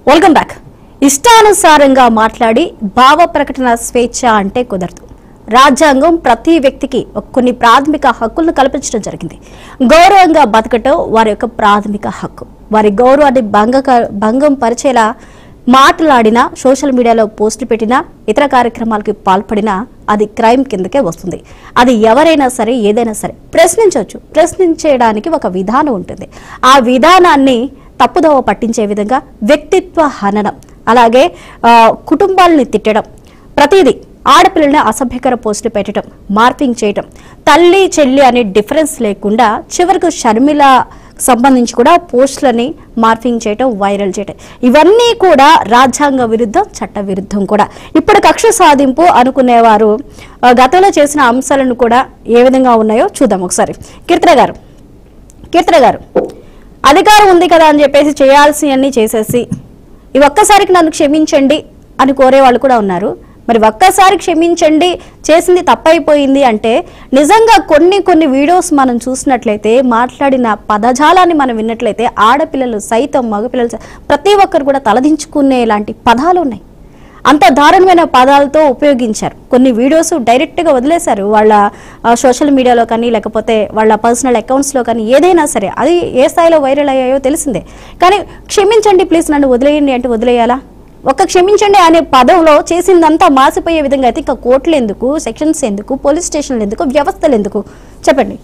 Welcome back ఇష్టానుసారంగా మాట్లాడి భావ ప్రకటన స్వేచ్ఛ అంటే కుదరదు రాజ్యాంగం ప్రతి వ్యక్తికి ఒక కొన్ని ప్రాథమిక హక్కులను కల్పించడం జరిగింది గౌరవంగా బతకటం వారి యొక్క ప్రాథమిక హక్కు వారి గౌరవాన్ని భంగ భంగం పరిచేలా మాట్లాడినా సోషల్ మీడియాలో పోస్టులు పెట్టినా ఇతర కార్యక్రమాలకు పాల్పడినా అది క్రైమ్ కిందకే వస్తుంది అది ఎవరైనా సరే ఏదైనా సరే ప్రశ్నించవచ్చు ప్రశ్నించడానికి ఒక విధానం ఉంటుంది ఆ విధానాన్ని తప్పుదోవ పట్టించే విధంగా వ్యక్తిత్వ హననం అలాగే ఆ, కుటుంబాలని తిట్టడం ప్రతిదీ ఆడపిల్లల్ని అసభ్యకర పోస్టులు పెట్టడం మార్పింగ్ చేయడం తల్లి చెల్లి అనే డిఫరెన్స్ లేకుండా చివరకు షర్మిల సంబంధించి కూడా పోస్టులని మార్పింగ్ చేయడం వైరల్ చేయడం ఇవన్నీ కూడా రాజ్యాంగ విరుద్ధం చట్ట విరుద్ధం కూడా ఇప్పుడు కక్ష సాధింపు అనుకునేవారు ఆ, గతంలో చేసిన అంశాలను కూడా ఏ విధంగా ఉన్నాయో చూద్దాం ఒకసారి కీర్తన గారు కీర్తన గారు అధికారం ఉంది కదా అని చెప్పేసి చేయాల్సి అన్ని చేసేసి ఈ ఒక్కసారికి నన్ను క్షమించండి అని కోరే వాళ్ళు కూడా ఉన్నారు మరి ఒక్కసారి క్షమించండి చేసింది తప్పైపోయింది అంటే నిజంగా కొన్ని కొన్ని వీడియోస్ మనం చూసినట్లయితే మాట్లాడిన పదజాలాన్ని మనం విన్నట్లయితే ఆడపిల్లలు సైతం మగపిల్లలు సై- ప్రతి ఒక్కరు కూడా తలదించుకునే లాంటి పదాలు ఉన్నాయి అంత దారుణమైన పదాలతో ఉపయోగించారు కొన్ని వీడియోస్ డైరెక్ట్గా వదిలేశారు వాళ్ళ ఆ, సోషల్ మీడియాలో కానీ లేకపోతే వాళ్ళ పర్సనల్ అకౌంట్స్లో కానీ ఏదైనా సరే అది ఏ స్థాయిలో వైరల్ అయ్యాయో తెలిసిందే కానీ క్షమించండి ప్లీజ్ నన్ను వదిలేయండి అంటే వదిలేయాలా ఒక్క క్షమించండి అనే పదంలో చేసిందంతా మాసిపోయే విధంగా అయితే ఇంకా కోర్టులు ఎందుకు సెక్షన్స్ ఎందుకు పోలీస్ స్టేషన్లు ఎందుకు వ్యవస్థలు ఎందుకు చెప్పండి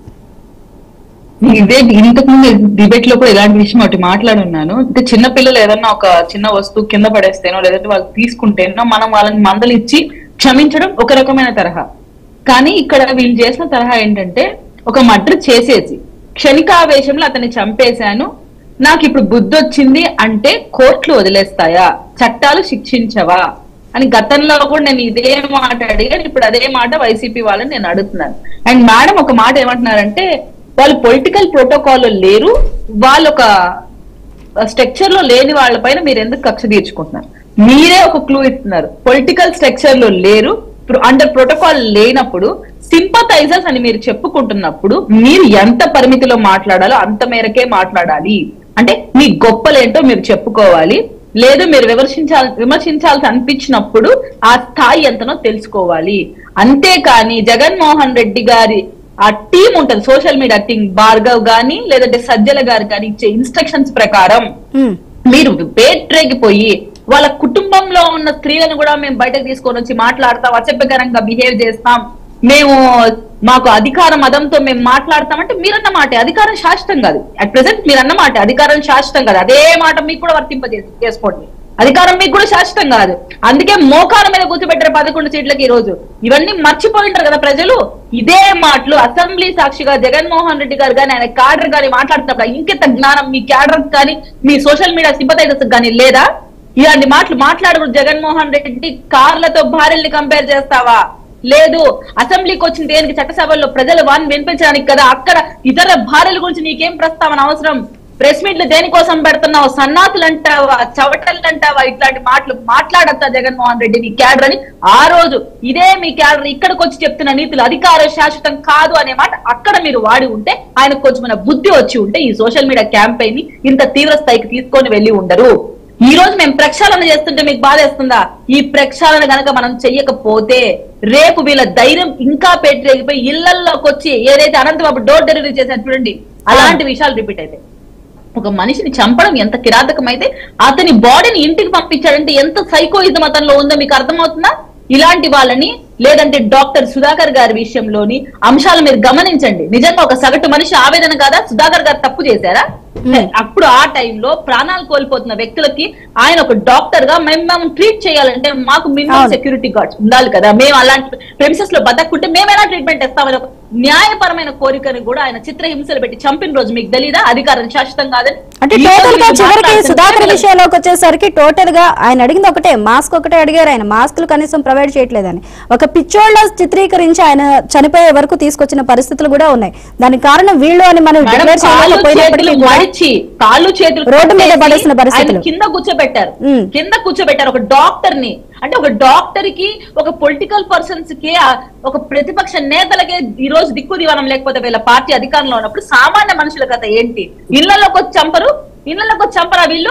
ఇదే ఇంతకు ముందు డిబేట్ లో కూడా ఇలాంటి విషయం ఒకటి మాట్లాడున్నాను అంటే చిన్న పిల్లలు ఏదన్నా ఒక చిన్న వస్తువు కింద పడేస్తేనో లేదంటే వాళ్ళు తీసుకుంటేనో మనం వాళ్ళని మందలిచ్చి క్షమించడం ఒక రకమైన తరహా కానీ ఇక్కడ వీళ్ళు చేసిన తరహా ఏంటంటే ఒక మర్డర్ చేసేసి క్షణికావేశంలో అతన్ని చంపేశాను నాకు ఇప్పుడు బుద్ధి వచ్చింది అంటే కోర్టులు వదిలేస్తాయా చట్టాలు శిక్షించవా అని గతంలో కూడా నేను ఇదే మాట అడిగాను ఇప్పుడు అదే మాట వైసీపీ వాళ్ళని నేను అడుగుతున్నాను అండ్ మేడం ఒక మాట ఏమంటున్నారంటే వాళ్ళు పొలిటికల్ ప్రోటోకాల్ లేరు వాళ్ళు ఒక స్ట్రక్చర్ లో లేని వాళ్ళపైన మీరు ఎందుకు కక్ష తీర్చుకుంటున్నారు మీరే ఒక క్లూ ఇస్తున్నారు పొలిటికల్ స్ట్రక్చర్ లో లేరు అండర్ ప్రోటోకాల్ లేనప్పుడు సింపథైజర్స్ అని మీరు చెప్పుకుంటున్నప్పుడు మీరు ఎంత పరిమితిలో మాట్లాడాలో అంత మేరకే మాట్లాడాలి అంటే మీ గొప్పలేంటో మీరు చెప్పుకోవాలి లేదు మీరు విమర్శించాలి విమర్శించాల్సి అనిపించినప్పుడు ఆ స్థాయి ఎంతనో తెలుసుకోవాలి అంతేకాని జగన్మోహన్ రెడ్డి గారి ఆ టీం ఉంటది సోషల్ మీడియా టీం భార్గవ్ గాని లేదంటే సజ్జల గారు కానీ ఇచ్చే ఇన్స్ట్రక్షన్స్ ప్రకారం ఉమ్, మీరు పేట్రేగిపోయి వాళ్ళ కుటుంబంలో ఉన్న స్త్రీలను కూడా మేము బయటకు తీసుకొని వచ్చి మాట్లాడతాం అసభ్యకరంగా బిహేవ్ చేస్తాం మేము మాకు అధికార మదంతో మేము మాట్లాడతామంటే మీరన్న మాట అధికారం శాశ్వతం కాదు అట్ ప్రెసెంట్ మీరు అన్న మాట అధికారం శాశ్వతం కాదు అదే మాట మీకు కూడా వర్తింప చేసుకోండి అధికారం మీకు కూడా శాశ్వతం కాదు అందుకే మోకాల మీద కూర్చోబెట్టారు పదకొండు సీట్లకి ఈ రోజు ఇవన్నీ మర్చిపోయింటారు కదా ప్రజలు ఇదే మాటలు అసెంబ్లీ సాక్షిగా జగన్మోహన్ రెడ్డి గారు కానీ ఆయన క్యాడర్ కానీ మాట్లాడుతున్నప్పుడు ఇంకెంత జ్ఞానం మీ క్యాడర్ కానీ మీ సోషల్ మీడియా సింపతైజర్స్ కానీ లేదా ఇలాంటి మాటలు మాట్లాడకూడదు జగన్మోహన్ రెడ్డి కార్లతో భార్యల్ని కంపేర్ చేస్తావా లేదు అసెంబ్లీకి వచ్చిన దేనికి చట్టసభల్లో ప్రజల వారిని వినిపించడానికి కదా అక్కడ ఇతర భార్యల గురించి నీకేం ప్రస్తావన అవసరం ప్రెస్ మీట్లు దేనికోసం పెడుతున్నావు సన్నాతులు అంటావా చవటలు అంటావా ఇట్లాంటి మాటలు మాట్లాడతా జగన్మోహన్ రెడ్డి నీ క్యాడర్ అని ఆ రోజు ఇదే మీ క్యాడర్ ఇక్కడికి వచ్చి చెప్తున్న నీతులు అధికార శాశ్వతం కాదు అనే మాట అక్కడ మీరు వాడి ఉంటే ఆయనకు కొంచెం బుద్ధి వచ్చి ఉంటే ఈ సోషల్ మీడియా క్యాంపెయిన్ ని ఇంత తీవ్ర స్థాయికి తీసుకొని వెళ్ళి ఉండరు ఈ రోజు మేము ప్రక్షాళన చేస్తుంటే మీకు బాధేస్తుందా ఈ ప్రక్షాళన గనక మనం చెయ్యకపోతే రేపు వీళ్ళ ధైర్యం ఇంకా పెట్టిపోయి ఇళ్లలోకి వచ్చి ఏదైతే అనంతబాబు డోర్ డెలివరీ చేశారు చూడండి అలాంటి విషయాలు రిపీట్ అయితే ఒక మనిషిని చంపడం ఎంత కిరాతకమైతే అతని బాడీని ఇంటికి పంపించాడంటే ఎంత సైకోయిజం అతనిలో ఉందో మీకు అర్థమవుతుందా ఇలాంటి వాళ్ళని లేదంటే డాక్టర్ సుధాకర్ గారి విషయంలోని అంశాలు మీరు గమనించండి నిజంగా ఒక సగటు మనిషి ఆవేదన కాదా సుధాకర్ గారు తప్పు చేశారా అప్పుడు ఆ టైంలో ప్రాణాలు కోల్పోతున్న వ్యక్తులకి ఆయన ఒక డాక్టర్ గా మేము మేము ట్రీట్ చేయాలంటే మాకు మినిమం అవును. సెక్యూరిటీ గార్డ్స్ ఉండాలి కదా మేము అలాంటి ప్రెమిసెస్ లో బతకుంటే మేము ఎలా ట్రీట్మెంట్ ఇస్తామని ఒక న్యాయపరమైన కోరికని కూడా ఆయన చిత్రహింసలు పెట్టి చంపిన రోజు మీకు తెలీదా అధికారం శాశ్వతం కాదని అంటే ఈ రోజు టోటల్ గా మీరు చివరికి మాట్లాడుతుంటే సుధాకర్ వీళ్ళ- విషయంలోకి వచ్చేసరికి టోటల్ గా ఆయన అడిగింది ఒకటే మాస్క్ ఒకటే అడిగారు ఆయన మాస్కులు కనీసం ప్రొవైడ్ చేయట్లేదని ఒక పిచ్చోళ్ళ చిత్రీకరించి ఆయన చనిపోయే వరకు తీసుకొచ్చిన పరిస్థితులు కూడా ఉన్నాయి దానికి కారణం వీళ్ళు అని మనం మేడం, డిక్లేర్ కాళ్ళు చేయలేకపోయినప్పటికీ చేతులు కూడా మడిచి కాళ్ళు చేతులు రోడ్డు మీద కట్టేసి పడేసిన పరిస్థితులు. ఆయన కింద కూర్చోబెట్టారు ఉమ్. కింద కూర్చోబెట్టారు ఒక డాక్టర్ ని అంటే ఒక డాక్టర్ కి ఒక పొలిటికల్ పర్సన్స్ కి ఆ ఒక ప్రతిపక్ష నేతలకే ఈ రోజు దిక్కు దివానం లేకపోతే వీళ్ళ పార్టీ అధికారంలో ఉన్నప్పుడు సామాన్య మనుషుల కథ ఏంటి ఇళ్లలోకి వచ్చి చంపరు ఇళ్లలోకి వచ్చి చంపరా వీళ్ళు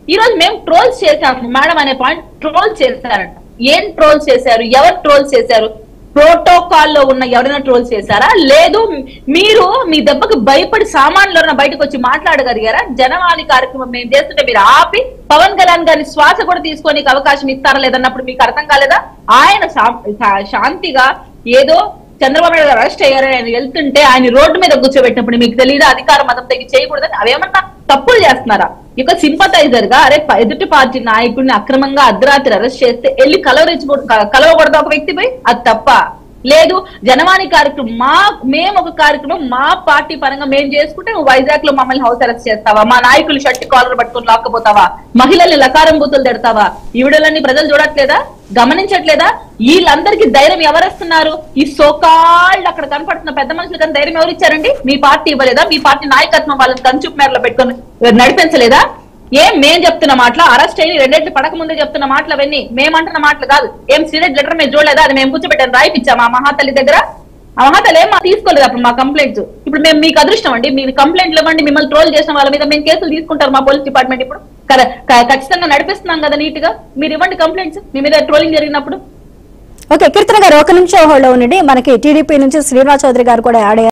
ఈ రోజు మేము ట్రోల్స్ చేశాము మేడం అనే పాయింట్ ట్రోల్ చేశారంట ఏం ట్రోల్ చేశారు ఎవరు ట్రోల్ చేశారు ప్రోటోకాల్ లో ఉన్న ఎవరైనా ట్రోల్ చేశారా లేదు మీరు మీ దెబ్బకి భయపడి సామాన్లు బయటకు వచ్చి మాట్లాడగలిగారా జనవాణి కార్యక్రమం మేము చేస్తుంటే మీరు ఆపి పవన్ కళ్యాణ్ గారి శ్వాస కూడా తీసుకోనికి అవకాశం ఇస్తారా లేదన్నప్పుడు మీకు అర్థం కాలేదా ఆయన శా- శా- శాంతిగా ఏదో చంద్రబాబు నాయుడు గారు అరెస్ట్ అయ్యారని ఆయన వెళ్తుంటే ఆయన రోడ్డు మీద కూర్చోబెట్టినప్పుడు మీకు తెలియదు అధికార మతం తెగి చేయకూడదని అవేమన్నా తప్పులు చేస్తున్నారా ఇక సింపతైజర్ గా అరే ప- ఎదుటి పార్టీ నాయకుడిని అక్రమంగా అర్ధరాత్రి అరెస్ట్ చేస్తే వెళ్ళి కలవరించకూడదు కలవకూడదు ఒక వ్యక్తిపై అది తప్ప లేదు జనవాణి కార్యక్రమం మా మేము ఒక కార్యక్రమం మా పార్టీ పరంగా మేము చేసుకుంటే నువ్వు వైజాగ్ లో మమ్మల్ని హౌస్ అరెస్ట్ చేస్తావా మా నాయకులు షర్ట్ కాలర్ పట్టుకొని లాక్కపోతావా మహిళల్ని లకారం బూతులు తిడతావా ఈ వీడియోలన్నీ ప్రజలు చూడట్లేదా గమనించట్లేదా వీళ్ళందరికీ ధైర్యం ఎవరిస్తున్నారు ఈ సోకాళ్ళు అక్కడ కనపడుతున్న పెద్ద మనుషులకి ధైర్యం ఎవరు ఇచ్చారండి మీ పార్టీ ఇవ్వలేదా మీ పార్టీ నాయకత్వం వాళ్ళని కంచుపు మేరలో పెట్టుకొని నడిపించలేదా ఏం మేం చెప్తున్న మాటలు అరెస్ట్ అయ్యి రెండేళ్ళు పడక ముందే చెప్తున్న మాటలు అవన్నీ మేమంటున్న మాటలు కాదు ఏం సీరియస్ లెటర్ మేము చూడలేదా అది మేము కూర్చోబెట్టాను రాయిపించామా మహాతల్లి దగ్గర ఆ మహాతల్లి ఏం మా తీసుకోలేదు అప్పుడు మా కంప్లైంట్స్ ఇప్పుడు మేము మీకు అదృష్టం అండి మీరు కంప్లైంట్లు ఇవ్వండి మిమ్మల్ని ట్రోల్ చేసిన వాళ్ళ మీద మేము కేసులు తీసుకుంటారు మా పోలీస్ డిపార్ట్మెంట్ ఇప్పుడు కదా క- ఖచ్చితంగా నడిపిస్తున్నాం కదా నీట్ గా మీరు ఇవ్వండి కంప్లైంట్స్ మీ మీద ట్రోలింగ్ జరిగినప్పుడు ఓకే కీర్తన గారు ఒక నిమిషం హోల్డ్ ఉండండి మనకి టీడీపీ నుంచి శ్రీనివాస్ చౌదరి గారు కూడా యాడ్ అయ్యారు